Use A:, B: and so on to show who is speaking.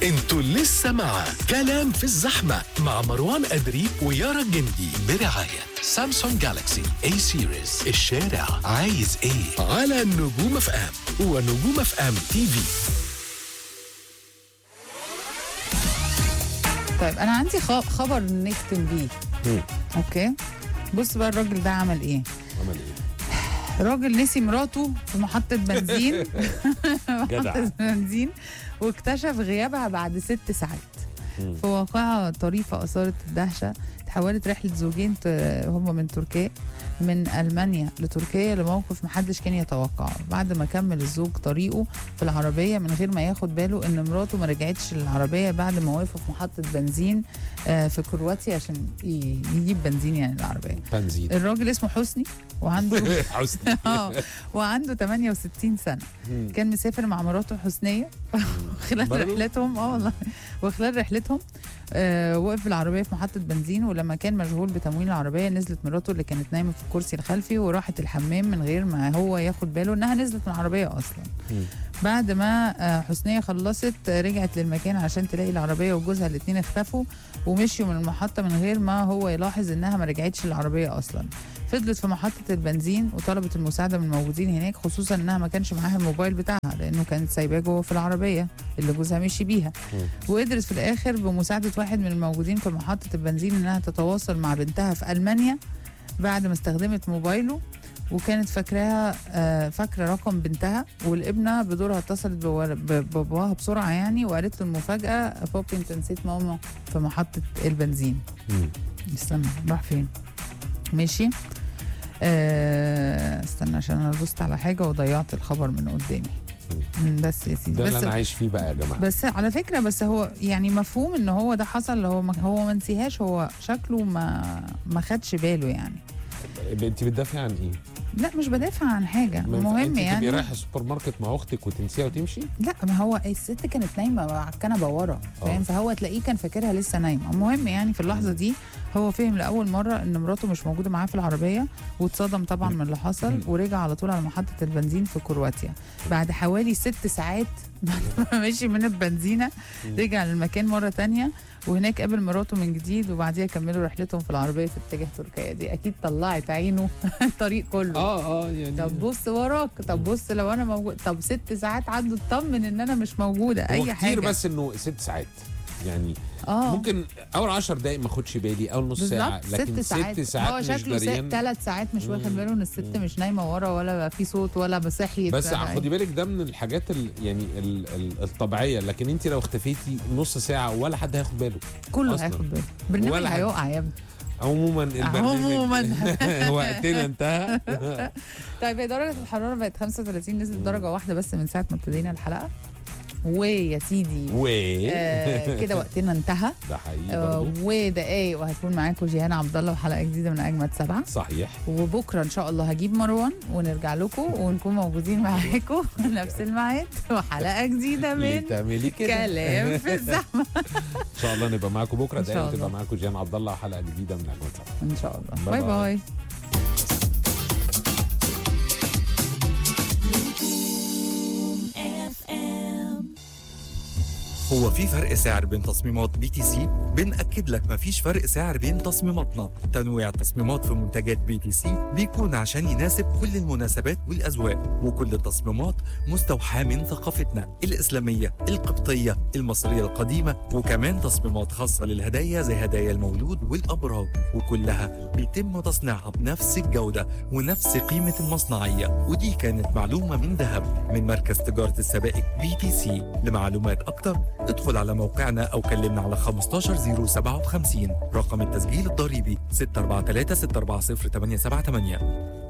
A: انتوا لسه مع كلام في الزحمة مع مروان أدري ويارا الجندي برعاية سامسونج جالاكسي اي سيريز الشارع عايز ايه على نجوم اف ام ونجوم اف ام تي في
B: طيب انا عندي خ- خبر نختم بيه
C: مم.
B: اوكي بص بقى الراجل ده عمل ايه
C: عمل ايه؟
B: راجل نسي مراته في محطة بنزين
C: جدع.
B: محطة بنزين واكتشف غيابها بعد ست ساعات
C: مم.
B: في واقعة طريفة أثارت الدهشة تحولت رحلة زوجين ت- هما من تركيا من ألمانيا لتركيا لموقف محدش كان يتوقعه بعد ما كمل الزوج طريقه في العربية من غير ما ياخد باله إن مراته ما رجعتش للعربية بعد ما وقفوا في محطة بنزين آه، في كرواتيا عشان ي- يجيب بنزين يعني العربية
C: بنزين
B: الراجل اسمه حسني وعنده
C: حسني
B: اه وعنده 68 سنة
C: مم.
B: كان مسافر مع مراته حسنية خلال
C: برضو؟
B: رحلتهم اه والله وخلال رحلتهم آه وقف بالعربية في محطة بنزين ولما كان مشغول بتموين العربية نزلت مراته اللي كانت نايمة في الكرسي الخلفي وراحت الحمام من غير ما هو ياخد باله انها نزلت من العربية اصلا
C: مم.
B: بعد ما آه، حسنية خلصت آه، رجعت للمكان عشان تلاقي العربية وجوزها الاتنين اختفوا ومشيوا من المحطة من غير ما هو يلاحظ انها ما رجعتش للعربية اصلا فضلت في محطة البنزين وطلبت المساعدة من الموجودين هناك خصوصا انها ما كانش معاها الموبايل بتاعها لانه كانت سايباه جوه في العربية اللي جوزها مشي بيها
C: مم.
B: وقدرت في الاخر بمساعدة واحد من الموجودين في محطة البنزين انها تتواصل مع بنتها في المانيا بعد ما استخدمت موبايله وكانت فاكراها آه، فاكره رقم بنتها والابنه بدورها اتصلت بور- ب- بباباها بسرعه يعني وقالت له المفاجاه بابي انت نسيت ماما في محطه البنزين
C: مم.
B: استنى راح فين ماشي آه استنى عشان انا دوست على حاجه وضيعت الخبر من قدامي مم، بس يا سيدي
C: ده اللي
B: بس
C: انا عايش فيه بقى يا جماعه
B: بس على فكره بس هو يعني مفهوم ان هو ده حصل هو ما هو ما نسيهاش هو شكله ما ما خدش باله يعني
C: انت بتدافعي عن ايه؟
B: لا مش بدافع عن حاجه
C: ما ينفع-
B: مهم
C: انت تبقي
B: يعني
C: رايحه السوبر ماركت مع اختك وتنسيها وتمشي؟
B: لا ما هو الست كانت نايمه على الكنبه ورا فاهم
C: اه.
B: فهو تلاقيه كان فاكرها لسه نايمه المهم يعني في اللحظه دي هو فهم لاول مره ان مراته مش موجوده معاه في العربيه واتصدم طبعا من اللي حصل
C: مم.
B: ورجع على طول على محطه البنزين في كرواتيا بعد حوالي ست ساعات بعد ما مشي من البنزينه
C: مم.
B: رجع للمكان مره تانية وهناك قابل مراته من جديد وبعديها كملوا رحلتهم في العربيه في اتجاه تركيا دي اكيد طلعت عينه الطريق كله
C: اه اه يعني
B: طب بص وراك طب بص لو انا موجود طب ست ساعات عدوا اطمن ان انا مش موجوده
C: هو
B: اي
C: كتير
B: حاجه
C: بس انه ست ساعات يعني
B: اه
C: ممكن اول 10 دقايق ما اخدش بالي اول نص ساعه
B: بالظبط
C: لكن
B: ست ساعات
C: ست ساعات
B: هو
C: مش
B: شكله
C: دريان
B: ثلاث ساعات مش واخد
C: مم.
B: باله ان الست
C: مم.
B: مش نايمه ورا ولا بقى في صوت ولا بصحي
C: بس خدي بالك ده من الحاجات ال يعني ال ال الطبيعيه لكن انت لو اختفيتي نص ساعه ولا حد هياخد باله
B: كله
C: أصلاً.
B: هياخد باله برنامج
C: ولا حد.
B: هيقع يا ابني
C: عموما البرنامج
B: عموماً.
C: وقتنا انتهى
B: طيب هي درجه الحراره بقت 35 نزلت درجه واحده بس من ساعه ما ابتدينا الحلقه ويا سيدي
C: و
B: آه كده وقتنا انتهى
C: ده حقيقي
B: آه
C: برضه
B: ودقايق وهتكون معاكم جيهان عبد الله وحلقه جديده من اجمد سبعه
C: صحيح
B: وبكره ان شاء الله هجيب مروان ونرجع لكم ونكون موجودين معاكم نفس الميعاد وحلقه جديده
C: ليه
B: من
C: تعملي كده
B: كلام في الزحمه
C: ان شاء الله نبقى معاكم بكره
B: إن شاء
C: دايما تبقى
B: الله.
C: معاكم جيان عبد الله حلقه جديده من اجمل سبعه
B: ان شاء الله
C: باي
B: باي
C: باي.
B: باي
D: هو في فرق سعر بين تصميمات بي تي سي؟ بنأكد لك مفيش فرق سعر بين تصميماتنا، تنويع التصميمات في منتجات بي تي سي بيكون عشان يناسب كل المناسبات والأذواق، وكل التصميمات مستوحاة من ثقافتنا الإسلامية، القبطية، المصرية القديمة، وكمان تصميمات خاصة للهدايا زي هدايا المولود والأبراج، وكلها بيتم تصنيعها بنفس الجودة ونفس قيمة المصنعية، ودي كانت معلومة من ذهب من مركز تجارة السبائك بي تي سي، لمعلومات أكتر ادخل على موقعنا أو كلمنا على 15057 رقم التسجيل الضريبي 643 640 878